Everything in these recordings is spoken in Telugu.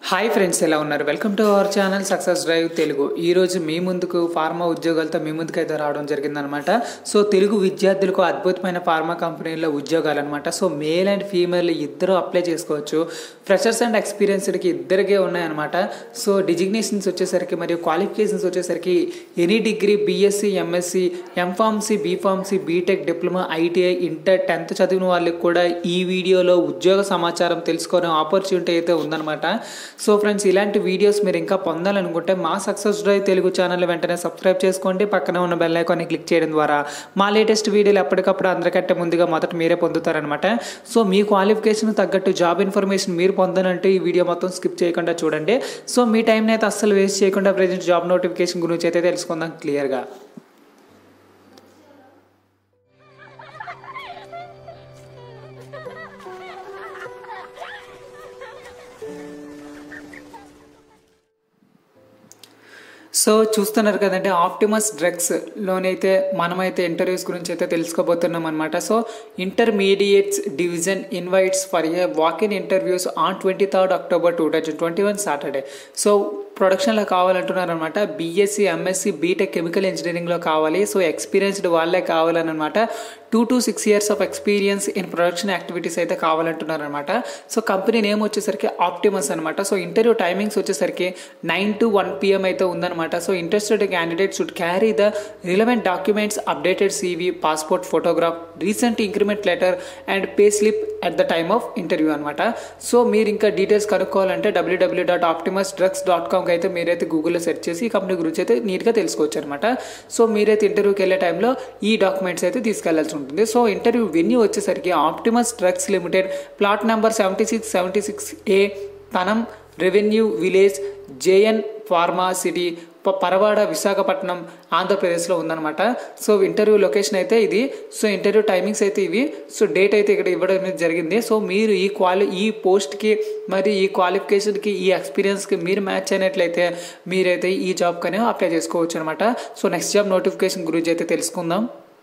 హాయ్ ఫ్రెండ్స్ ఎలా ఉన్నారు welcome to our channel success drive Telugu ఈరోజు మీ ముందుకు ఫార్మా ఉద్యోగాలతో మీ ముందుకు అయితే రావడం జరిగిందనమాట సో తెలుగు విద్యార్థులకు అద్భుతమైన ఫార్మా కంపెనీల్లో ఉద్యోగాలు అనమాట సో మేల్ అండ్ ఫీమేల్ ఇద్దరు అప్లై చేసుకోవచ్చు ఫ్రెషర్స్ అండ్ ఎక్స్పీరియన్స్డ్కి ఇద్దరికే ఉన్నాయన్నమాట సో డిజిగ్నేషన్స్ వచ్చేసరికి మరియు క్వాలిఫికేషన్స్ వచ్చేసరికి any degree BSc MSc M pharmacy B pharmacy BTech diploma ITI inter tenth చదివిన వాళ్ళకి కూడా ఈ వీడియోలో ఉద్యోగ సమాచారం తెలుసుకునే ఆపర్చునిటీ అయితే ఉందన్నమాట సో ఫ్రెండ్స్ ఇలాంటి వీడియోస్ మీరు ఇంకా పొందాలనుకుంటే మా సక్సెస్ డ్రైవ్ తెలుగు ఛానల్ వెంటనే సబ్స్క్రైబ్ చేసుకోండి పక్కన ఉన్న బెల్ ఐకాన్ని క్లిక్ చేయడం ద్వారా మా లేటెస్ట్ వీడియోలు ఎప్పటికప్పుడు అందరికంటే ముందుగా మొదట మీరే పొందుతారనమాట సో మీ క్వాలిఫికేషన్ తగ్గట్టు జాబ్ ఇన్ఫర్మేషన్ మీరు పొందాలంటే ఈ వీడియో మొత్తం స్కిప్ చేయకుండా చూడండి సో మీ టైంని అయితే అస్సలు వేస్ట్ చేయకుండా ప్రజెంట్ జాబ్ నోటిఫికేషన్ గురించి అయితే తెలుసుకుందాం క్లియర్గా సో చూస్తున్నారు కదండి ఆప్టిమస్ డ్రగ్స్లోనైతే మనమైతే ఇంటర్వ్యూస్ గురించి అయితే తెలుసుకోబోతున్నాం అనమాట so intermediates division invites for a walk in interviews on twenty third October two thousand twenty one Saturday so ప్రొడక్షన్లో కావాలంటున్నారు అనమాట బీఎస్సీ ఎంఎస్సీ బీటెక్ కెమికల్ ఇంజనీరింగ్లో కావాలి సో ఎక్స్పీరియన్స్డ్ వాళ్ళే కావాలని అనమాట two to six years of experience in production activities అయితే కావాలంటున్నారు అనమాట సో కంపెనీ నేమ్ వచ్చేసరికి ఆప్టిమస్ అనమాట సో ఇంటర్వ్యూ టైమింగ్స్ వచ్చేసరికి నైన్ టు వన్ పిఎం అయితే ఉందన్నమాట so interested candidate should carry the relevant documents updated CV passport photograph recent increment letter and pay slip at the time of interview అనమాట సో మీరు ఇంకా డీటెయిల్స్ కనుక్కోవాలంటే WWW dot Optimus drugs dot కామ్కి అయితే మీరైతే గూగుల్లో సెర్చ్ చేసి ఈ కంపెనీ గురించి అయితే నీట్గా తెలుసుకోవచ్చు అనమాట సో మీరైతే ఇంటర్వ్యూకి వెళ్ళే టైంలో ఈ డాక్యుమెంట్స్ అయితే తీసుకెళ్లాల్సి ఉంటుంది సో ఇంటర్వ్యూ వెన్యూ వచ్చేసరికి Optimus drugs limited plot number seventy six seventy six A Tanam revenue village JN pharma city Paravada Visakhapatnam ఆంధ్రప్రదేశ్లో ఉందన్నమాట సో ఇంటర్వ్యూ లొకేషన్ అయితే ఇది సో ఇంటర్వ్యూ టైమింగ్స్ అయితే ఇవి సో డేట్ అయితే ఇక్కడ ఇవ్వడం అనేది జరిగింది సో మీరు ఈ క్వాలి ఈ పోస్ట్కి మరి ఈ క్వాలిఫికేషన్కి ఈ ఎక్స్పీరియన్స్కి మీరు మ్యాచ్ అయినట్లయితే మీరైతే ఈ జాబ్కనే అప్లై చేసుకోవచ్చు అనమాట సో నెక్స్ట్ జాబ్ నోటిఫికేషన్ గురించి అయితే తెలుసుకుందాం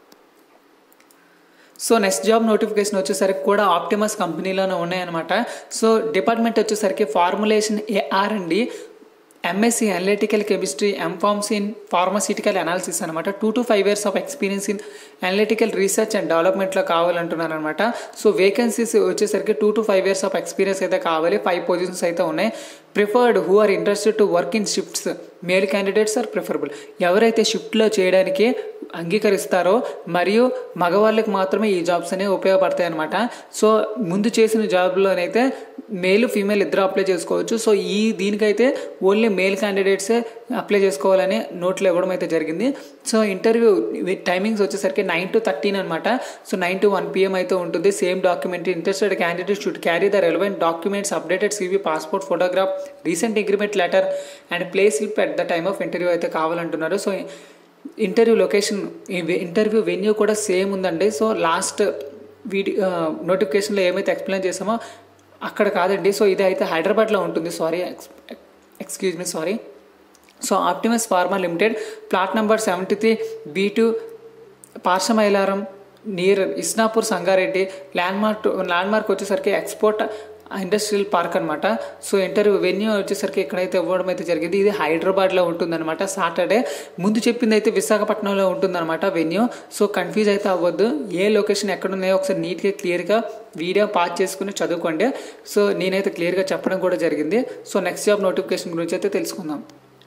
సో నెక్స్ట్ జాబ్ నోటిఫికేషన్ వచ్చేసరికి కూడా ఆప్టిమస్ కంపెనీలోనే ఉన్నాయన్నమాట సో డిపార్ట్మెంట్ వచ్చేసరికి ఫార్ములేషన్ ఏఆర్ అండి MSc analytical chemistry M pharmacy in pharmaceutical analysis అనమాట two to five years of experience in analytical research and డెవలప్మెంట్లో కావాలంటున్నారు అనమాట సో వేకెన్సీస్ వచ్చేసరికి two to five years of experience అయితే కావాలి ఫైవ్ పొజిషన్స్ అయితే ఉన్నాయి preferred who are interested to work in shifts male candidates are preferable ఎవరైతే షిఫ్ట్లో చేయడానికి అంగీకరిస్తారో మరియు మగవాళ్ళకి మాత్రమే ఈ జాబ్స్ అనేవి ఉపయోగపడతాయి అనమాట సో ముందు చేసిన జాబ్లోనైతే మేల్ ఫీమేల్ ఇద్దరు అప్లై చేసుకోవచ్చు సో ఈ దీనికైతే ఓన్లీ మేల్ క్యాండిడేట్సే అప్లై చేసుకోవాలని నోట్లో ఇవ్వడం అయితే జరిగింది సో ఇంటర్వ్యూ టైమింగ్స్ వచ్చేసరికి నైన్ టు థర్టీన్ అనమాట so nine to one PM అయితే ఉంటుంది same document interested candidate should carry the relevant documents updated CV passport photograph recent increment letter and pay slip at the time of interview అయితే కావాలంటున్నారు so interview location interview venue కూడా సేమ్ ఉందండి సో లాస్ట్ వీడియో నోటిఫికేషన్లో ఏమైతే ఎక్స్ప్లెయిన్ చేసామో అక్కడ కాదండి సో ఇది అయితే హైదరాబాద్లో ఉంటుంది sorry excuse me sorry so Optimus pharma limited plot number seventy three B two Pashamylaram near Isnapur Sangareddy landmark landmark వచ్చేసరికి ఎక్స్పోర్ట్ ఇండస్ట్రియల్ పార్క్ అనమాట సో ఇంటర్వ్యూ వెన్యూ వచ్చేసరికి ఎక్కడైతే ఇవ్వడం అయితే జరిగింది ఇది హైదరాబాద్లో ఉంటుందన్నమాట సాటర్డే ముందు చెప్పింది అయితే విశాఖపట్నంలో ఉంటుందన్నమాట వెన్యూ సో కన్ఫ్యూజ్ అయితే అవ్వద్దు ఏ లొకేషన్ ఎక్కడ ఉన్నాయో ఒకసారి నీట్గా క్లియర్గా వీడియో పాస్ చేసుకుని చదువుకోండి సో నేనైతే క్లియర్గా చెప్పడం కూడా జరిగింది సో నెక్స్ట్ జాబ్ నోటిఫికేషన్ గురించి అయితే తెలుసుకుందాం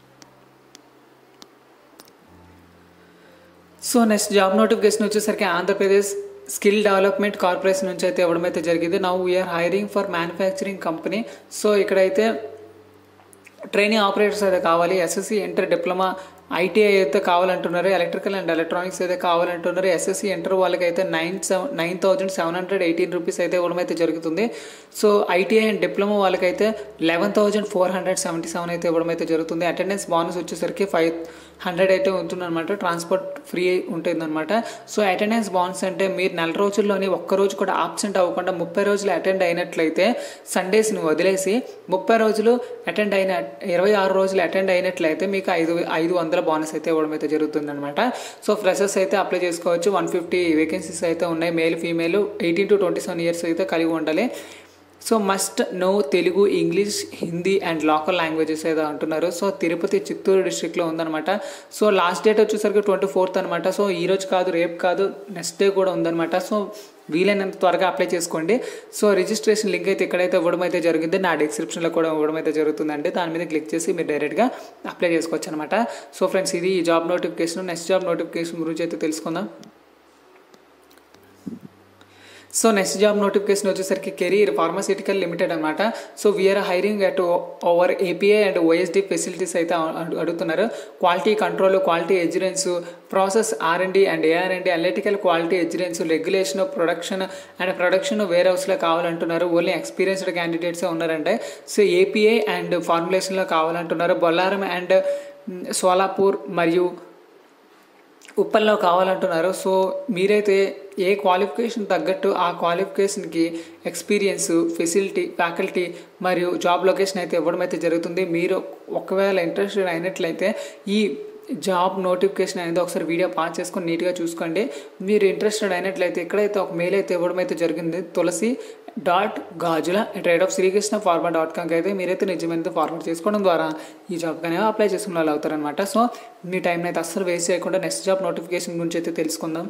సో నెక్స్ట్ జాబ్ నోటిఫికేషన్ వచ్చేసరికి ఆంధ్రప్రదేశ్ స్కిల్ డెవలప్మెంట్ కార్పొరేషన్ నుంచి అయితే ఇవ్వడం అయితే జరిగింది now we are hiring for manufacturing company so ఇక్కడైతే ట్రైనింగ్ ఆపరేటర్స్ అయితే కావాలి ఎస్ఎస్సి ఇంటర్ డిప్లొమా ఐటీఐ అయితే కావాలంటున్నారు ఎలక్ట్రికల్ అండ్ ఎలక్ట్రానిక్స్ అయితే కావాలంటున్నారు ఎస్ఎస్సి ఇంటర్ వాళ్ళకి అయితే nine seven nine thousand seven hundred eighteen rupees అయితే ఇవ్వడం అయితే జరుగుతుంది సో ఐటీఐ అండ్ డిప్లొమా వాళ్ళకైతే eleven thousand four hundred seventy seven అయితే ఇవ్వడం అయితే జరుగుతుంది అటెండెన్స్ బోనస్ వచ్చేసరికి ఫైవ్ హండ్రెడ్ అయితే ఉంటుందన్నమాట ట్రాన్స్పోర్ట్ ఫ్రీ ఉంటుందన్నమాట సో అటెండెన్స్ బాండ్స్ అంటే మీరు నెల రోజుల్లోని ఒక్క రోజు కూడా ఆబ్సెంట్ అవ్వకుండా ముప్పై రోజులు అటెండ్ అయినట్లయితే సండేస్ని వదిలేసి ముప్పై రోజులు అటెండ్ అయిన ఇరవై ఆరు రోజులు అటెండ్ అయినట్లయితే మీకు ఐదు ఐదు వందల బోనస్ అయితే ఇవ్వడం అయితే జరుగుతుందన్నమాట సో ఫ్రెషర్స్ అయితే అప్లై చేసుకోవచ్చు వన్ ఫిఫ్టీ వేకెన్సీస్ అయితే ఉన్నాయి male female eighteen to twenty seven years అయితే కలిగి ఉండాలి so must know Telugu English Hindi and local languages ఏదో అంటున్నారు సో తిరుపతి చిత్తూరు డిస్ట్రిక్ట్లో ఉందన్నమాట సో లాస్ట్ డేట్ వచ్చేసరికి ట్వంటీ ఫోర్త్ అనమాట సో ఈ రోజు కాదు రేపు కాదు నెక్స్ట్ డే కూడా ఉందన్నమాట సో వీలైనంత త్వరగా అప్లై చేసుకోండి సో రిజిస్ట్రేషన్ లింక్ అయితే ఎక్కడైతే ఇవ్వడం అయితే జరిగింది నా డిస్క్రిప్షన్లో కూడా ఇవ్వడం అయితే జరుగుతుందండి దాని మీద క్లిక్ చేసి మీరు డైరెక్ట్గా అప్లై చేసుకోవచ్చు అనమాట సో ఫ్రెండ్స్ ఇది ఈ job notification next job notification గురించి అయితే తెలుసుకుందాం సో నెక్స్ట్ జాబ్ నోటిఫికేషన్ వచ్చేసరికి కెరీర్ ఫార్మాసిటికల్ లిమిటెడ్ అనమాట so we're hiring at our API and OSD facilities అయితే అడు- అడుగుతున్నారు quality control quality assurance process R and D and AR and analytical quality assurance regulation production and production వేర్ హౌస్లో కావాలంటున్నారు ఓన్లీ ఎక్స్పీరియన్స్డ్ క్యాండిడేట్స్ ఉన్నారంటే సో ఏపీఐ అండ్ ఫార్ములేషన్లో కావాలంటున్నారు బొల్లారం అండ్ సోలాపూర్ మరియు ఉప్పల్లో కావాలంటున్నారు సో మీరైతే ఏ క్వాలిఫికేషన్ తగ్గట్టు ఆ క్వాలిఫికేషన్కి ఎక్స్పీరియన్స్ ఫెసిలిటీ ఫ్యాకల్టీ మరియు జాబ్ లొకేషన్ అయితే ఇవ్వడం అయితే జరుగుతుంది మీరు ఒకవేళ ఇంట్రెస్టెడ్ అయినట్లయితే ఈ జాబ్ నోటిఫికేషన్ అనేది ఒకసారి వీడియో పాస్ చేసుకొని నీట్గా చూసుకోండి మీరు ఇంట్రెస్టెడ్ అయినట్లయితే ఎక్కడైతే ఒక మెయిల్ అయితే ఇవ్వడం అయితే జరిగింది Tulasi dot Gajula at rate of Srikrishna pharma dot కామ్కి అయితే మీరైతే నిజమైతే ఫార్మేట్ చేసుకోవడం ద్వారా ఈ జాబ్ కానీ అప్లై చేసుకున్న వాళ్ళు అవుతారనమాట సో మీ టైం అయితే అస్సలు వేస్ట్ చేయకుండా నెక్స్ట్ జాబ్ నోటిఫికేషన్ గురించి అయితే తెలుసుకుందాం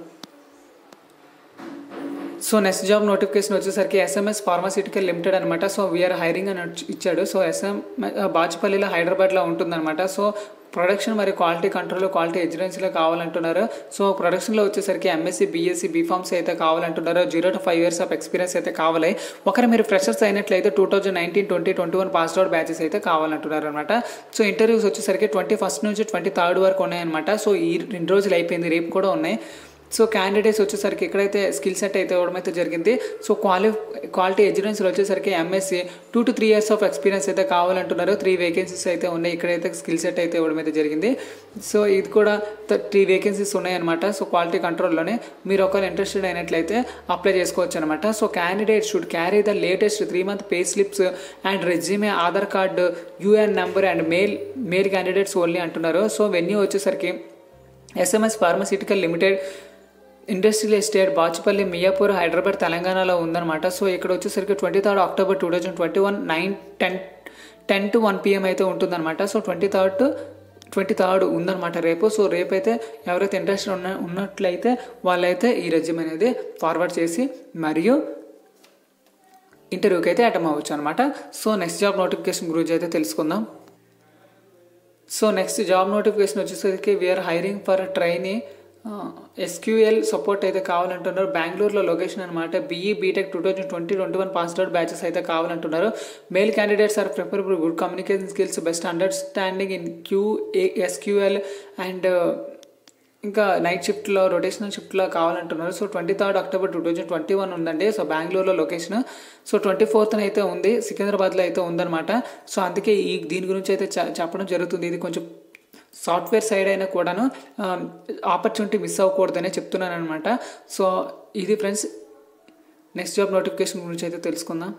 సో నెక్స్ట్ జాబ్ నోటిఫికేషన్ వచ్చేసరికి ఎస్ఎంఎస్ ఫార్మాసిటికల్ లిమిటెడ్ అనమాట సో వీఆర్ హైరింగ్ అని వచ్చి- ఇచ్చాడు సో ఎస్ఎం బాచుపల్లిలో హైదరాబాద్లో ఉంటుందన్నమాట సో ప్రొడక్షన్ మరియు క్వాలిటీ కంట్రోల్ క్వాలిటీ ఎగ్జిడెన్స్లో కావాలంటున్నారు సో ప్రొడక్షన్లో వచ్చేసరికి ఎంఎస్సీ బీఎస్సీ బీఫామ్స్ అయితే కావాలంటున్నారు zero to five years of experience అయితే కావాలి ఒకరు మీరు ఫ్రెషర్స్ అయినట్లయితే two thousand nineteen twenty twenty one pass out batches అయితే కావాలంటున్నారు అనమాట సో ఇంటర్వ్యూస్ వచ్చేసరికి ట్వంటీ ఫస్ట్ నుంచి ట్వంటీ థర్డ్ వరకు ఉన్నాయన్నమాట సో ఈ రెండు రోజులు అయిపోయింది రేపు కూడా ఉన్నాయి సో క్యాండిడేట్స్ వచ్చేసరికి ఎక్కడైతే స్కిల్ సెట్ అయితే ఇవ్వడం అయితే జరిగింది సో క్వాలి క్వాలిటీ ఎగ్జిడెన్స్లో వచ్చేసరికి MSc two to three years of experience అయితే కావాలంటున్నారు త్రీ వేకెన్సీస్ అయితే ఉన్నాయి ఇక్కడైతే స్కిల్ సెట్ అయితే ఇవ్వడం అయితే జరిగింది సో ఇది కూడా త్రీ వేకెన్సీస్ ఉన్నాయన్నమాట సో క్వాలిటీ కంట్రోల్లోనే మీరు ఒకవేళ ఇంట్రెస్టెడ్ అయినట్లయితే అప్లై చేసుకోవచ్చు అనమాట so candidate should carry the latest three month pay slips and resume Aadhaar card UN number and mail mail candidates only అంటున్నారు సో వెన్యూ వచ్చేసరికి SMS pharmaceutical limited industrial estate Bachupalli Miyapur Hyderabad తెలంగాణలో ఉందన్నమాట సో ఇక్కడ వచ్చేసరికి twenty third October two thousand twenty one nine ten ten to one PM అయితే ఉంటుందన్నమాట so twenty third to twenty third ఉందన్నమాట రేపు సో రేపు అయితే ఎవరైతే ఇంట్రెస్ట్ ఉన్న ఉన్నట్లయితే వాళ్ళైతే ఈ రెజ్యూమ్ అనేది ఫార్వర్డ్ చేసి మరియు ఇంటర్వ్యూకి అయితే అటెండ్ అవ్వచ్చు అనమాట సో నెక్స్ట్ జాబ్ నోటిఫికేషన్ గురించి అయితే తెలుసుకుందాం సో నెక్స్ట్ జాబ్ నోటిఫికేషన్ వచ్చేసరికి we're hiring for trainee SQL support అయితే కావాలంటున్నారు బెంగళూరులో లొకేషన్ అనమాట BE BTech two thousand twenty twenty one pass out batches అయితే కావాలంటున్నారు male candidates are preferable good communication skills best understanding in Q SQL and ఇంకా నైట్ షిఫ్ట్లో రొటేషనల్ షిఫ్ట్లో కావాలంటున్నారు so twenty third October two thousand twenty one ఉందండి సో బెంగళూరులో లొకేషన్ సో ట్వంటీ ఫోర్త్న అయితే ఉంది సికింద్రాబాద్లో అయితే ఉందన్నమాట సో అందుకే ఈ దీని గురించి అయితే చె- చెప్పడం జరుగుతుంది ఇది కొంచెం సాఫ్ట్వేర్ సైడ్ అయినా కూడాను ఆపర్చునిటీ మిస్ అవ్వకూడదనే చెప్తున్నాను అనమాట సో ఇది ఫ్రెండ్స్ నెక్స్ట్ జాబ్ నోటిఫికేషన్ గురించి అయితే తెలుసుకుందాం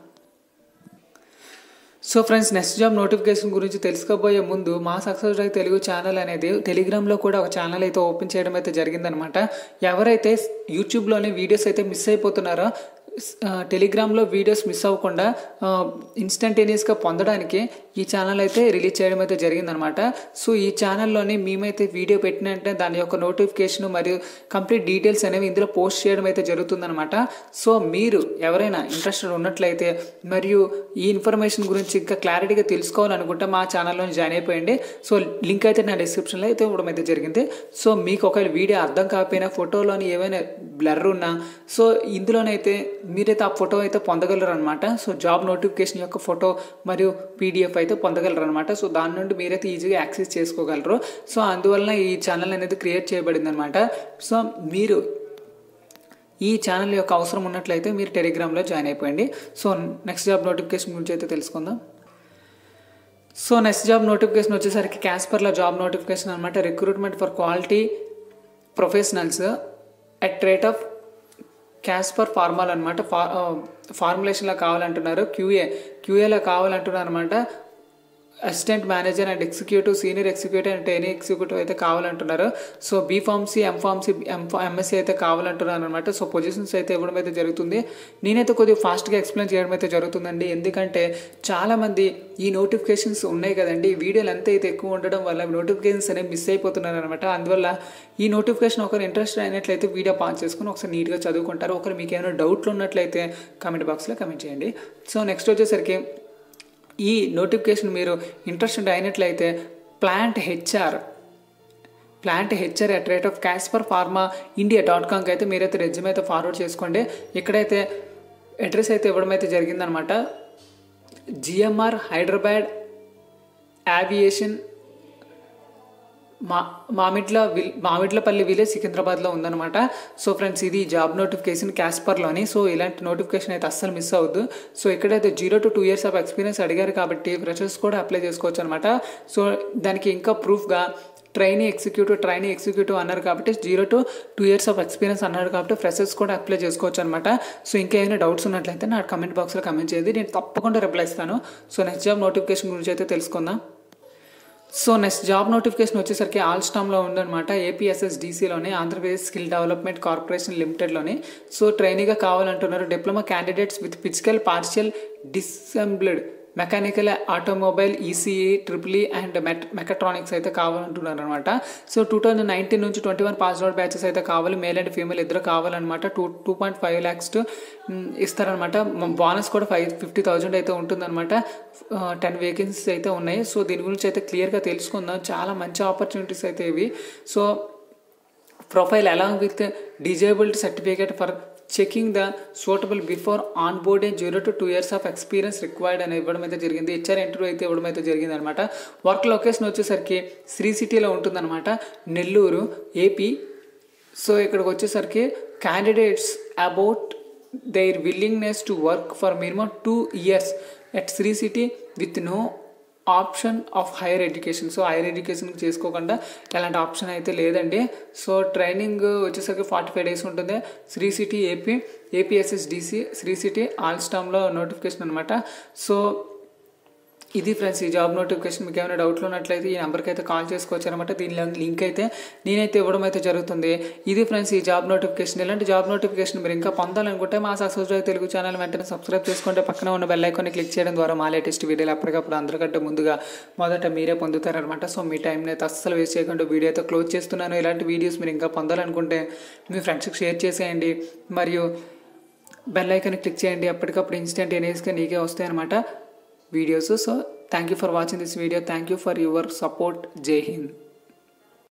so friends next job notification గురించి తెలుసుకోబోయే ముందు మా సక్సెస్ డ్రైవ్ తెలుగు ఛానల్ అనేది టెలిగ్రామ్లో కూడా ఒక ఛానల్ అయితే ఓపెన్ చేయడం అయితే జరిగిందనమాట ఎవరైతే యూట్యూబ్లోని వీడియోస్ అయితే మిస్ అయిపోతున్నారో ఆ, టెలిగ్రామ్లో వీడియోస్ మిస్ అవ్వకుండా ఇన్స్టంటేనియస్గా పొందడానికి ఈ ఛానల్ అయితే రిలీజ్ చేయడం అయితే జరిగిందనమాట సో ఈ ఛానల్లోని మేమైతే వీడియో పెట్టినంటే దాని యొక్క నోటిఫికేషన్ మరియు కంప్లీట్ డీటెయిల్స్ అనేవి ఇందులో పోస్ట్ చేయడం అయితే జరుగుతుందనమాట సో మీరు ఎవరైనా ఇంట్రెస్టెడ్ ఉన్నట్లయితే మరియు ఈ ఇన్ఫర్మేషన్ గురించి ఇంకా క్లారిటీగా తెలుసుకోవాలనుకుంటే మా ఛానల్లో జాయిన్ అయిపోయండి సో లింక్ అయితే నా డిస్క్రిప్షన్లో అయితే ఇవ్వడం అయితే జరిగింది సో మీకు ఒకవేళ వీడియో అర్థం కాకపోయినా ఫోటోలోని ఏమైనా బ్లర్ ఉన్నా సో ఇందులోనైతే మీరైతే ఆ ఫోటో అయితే పొందగలరు అనమాట సో జాబ్ నోటిఫికేషన్ యొక్క ఫోటో మరియు పీడిఎఫ్ అయితే పొందగలరు అనమాట సో దాని నుండి మీరైతే ఈజీగా యాక్సెస్ చేసుకోగలరు సో అందువలన ఈ ఛానల్ అనేది క్రియేట్ చేయబడింది అనమాట సో మీరు ఈ ఛానల్ యొక్క అవసరం ఉన్నట్లయితే మీరు టెలిగ్రామ్లో జాయిన్ అయిపోయండి సో నెక్స్ట్ జాబ్ నోటిఫికేషన్ గురించి అయితే తెలుసుకుందాం సో నెక్స్ట్ జాబ్ నోటిఫికేషన్ వచ్చేసరికి క్యాస్పర్లో జాబ్ నోటిఫికేషన్ అనమాట recruitment for quality professionals at rate of Caspar ఫార్మాల్ అనమాట ఫా ఫార్ములేషన్లో కావాలంటున్నారు క్యూఏ క్యూఏలో కావాలంటున్నారు అనమాట assistant manager and executive senior executive and training executive అయితే కావాలంటున్నారు so B pharmacy M pharmacy M MSc అయితే కావాలంటున్నారు అనమాట సో పొజిషన్స్ అయితే ఇవ్వడం అయితే జరుగుతుంది నేనైతే కొద్దిగా ఫాస్ట్గా ఎక్స్ప్లెయిన్ చేయడం అయితే జరుగుతుందండి ఎందుకంటే చాలామంది ఈ నోటిఫికేషన్స్ ఉన్నాయి కదండి ఈ వీడియోలు ఎంత అయితే ఎక్కువ ఉండడం వల్ల నోటిఫికేషన్స్ అనేవి మిస్ అయిపోతున్నారు అనమాట అందువల్ల ఈ నోటిఫికేషన్ ఒకరు ఇంట్రెస్ట్ అయినట్లయితే వీడియో పాస్ చేసుకుని ఒకసారి నీట్గా చదువుకుంటారు ఒకరు మీకు ఏమైనా డౌట్లు ఉన్నట్లయితే కామెంట్ బాక్స్లో కమెంట్ చేయండి సో నెక్స్ట్ వచ్చేసరికి ఈ నోటిఫికేషన్ మీరు ఇంట్రెస్టెడ్ అయినట్లయితే plant HR plant HR at rate of Caspar pharma India dot కామ్కి అయితే మీరైతే రెజ్యూమ్ అయితే ఫార్వర్డ్ చేసుకోండి ఇక్కడైతే అడ్రస్ అయితే ఇవ్వడం అయితే జరిగిందనమాట జిఎంఆర్ హైదరాబాద్ యావియేషన్ మా మామిడ్ల విల్ మామిడ్లపల్లి విలేజ్ సికింద్రాబాద్లో ఉందన్నమాట సో ఫ్రెండ్స్ ఇది జాబ్ నోటిఫికేషన్ క్యాస్పర్లోని సో ఇలాంటి నోటిఫికేషన్ అయితే అస్సలు మిస్ అవ్వద్దు సో ఇక్కడైతే zero to two years of experience అడిగారు కాబట్టి ఫ్రెషర్స్ కూడా అప్లై చేసుకోవచ్చు అనమాట సో దానికి ఇంకా ప్రూఫ్గా ట్రైనీ ఎగ్జిక్యూటివ్ ట్రైనీ ఎగ్జిక్యూటివ్ అన్నారు కాబట్టి zero to two years of experience అన్నారు కాబట్టి ఫ్రెషర్స్ కూడా అప్లై చేసుకోవచ్చు అనమాట సో ఇంకా ఏమైనా డౌట్స్ ఉన్నట్లయితే నా కమెంట్ బాక్స్లో కమెంట్ చేయండి నేను తప్పకుండా రిప్లై ఇస్తాను సో నెక్స్ట్ జాబ్ నోటిఫికేషన్ గురించి అయితే తెలుసుకుందాం సో నెక్స్ట్ జాబ్ నోటిఫికేషన్ వచ్చేసరికి ఆల్స్టామ్లో ఉందన్నమాట ఏపీఎస్ఎస్డిసిలోని ఆంధ్రప్రదేశ్ స్కిల్ డెవలప్మెంట్ కార్పొరేషన్ లిమిటెడ్లోని సో ట్రైనీగా కావాలంటున్నారు diploma candidates with physical partial disabled mechanical automobile ECE triple E and మెట్ మెకట్రానిక్స్ అయితే కావాలంటున్నారు అనమాట సో టూ థౌజండ్ నైన్టీన్ నుంచి twenty one pass out batches అయితే కావాలి మేల్ అండ్ ఫీమేల్ ఇద్దరు కావాలన్నమాట two two point five lakhs to ఇస్తారనమాట బోనస్ కూడా ఫైవ్ ఫిఫ్టీ థౌజండ్ అయితే ఉంటుందన్నమాట టెన్ వేకెన్సీస్ అయితే ఉన్నాయి సో దీని గురించి అయితే క్లియర్గా తెలుసుకుందాం చాలా మంచి ఆపర్చునిటీస్ అయితే ఇవి so profile along with disabled certificate for checking the suitable before on board and zero to two years of experience required అని ఇవ్వడం అయితే జరిగింది హెచ్ఆర్ ఇంటర్వ్యూ అయితే ఇవ్వడం అయితే జరిగింది అనమాట వర్క్ లొకేషన్ వచ్చేసరికి శ్రీ సిటీలో ఉంటుందన్నమాట నెల్లూరు ఏపీ సో ఇక్కడికి వచ్చేసరికి candidates about their willingness to work for minimum two years at Sri City with no option of higher education so higher education చేసుకోకుండా ఎలాంటి ఆప్షన్ అయితే లేదండి సో ట్రైనింగ్ వచ్చేసరికి ఫార్టీ ఫైవ్ డేస్ ఉంటుంది Sri City AP APSSDC Sri City ఆల్స్టామ్లో నోటిఫికేషన్ అనమాట సో ఇది ఫ్రెండ్స్ ఈ జాబ్ నోటిఫికేషన్ మీకు ఏమైనా డౌట్లు ఉన్నట్లయితే ఈ నెంబర్కి అయితే కాల్ చేసుకోవచ్చు అనమాట దీని లింక్ అయితే నేనైతే ఇవ్వడం అయితే జరుగుతుంది ఇది ఫ్రెండ్స్ ఈ జాబ్ నోటిఫికేషన్ ఇలాంటి జాబ్ నోటిఫికేషన్ మీరు ఇంకా పొందాలనుకుంటే మా సక్సెస్ తెలుగు ఛానల్ వెంటనే సబ్స్క్రైబ్ చేసుకుంటే పక్కన ఉన్న బెల్ ఐకాన్ని క్లిక్ చేయడం ద్వారా మా లేటెస్ట్ వీడియోలు అప్పటికప్పుడు అందరికంటే ముందుగా మొదట మీరే పొందుతారనమాట సో మీ టైంని అయితే అస్సలు వేస్ట్ చేయకుండా వీడియో అయితే క్లోజ్ చేస్తున్నాను ఇలాంటి వీడియోస్ మీరు ఇంకా పొందాలనుకుంటే మీ ఫ్రెండ్స్కి షేర్ చేసేయండి మరియు బెల్ ఐకాన్ని క్లిక్ చేయండి అప్పటికప్పుడు ఇన్స్టెంట్ ఎనేస్గా నీకే వస్తాయి అనమాట videos so thank you for watching this video thank you for your support Jai Hind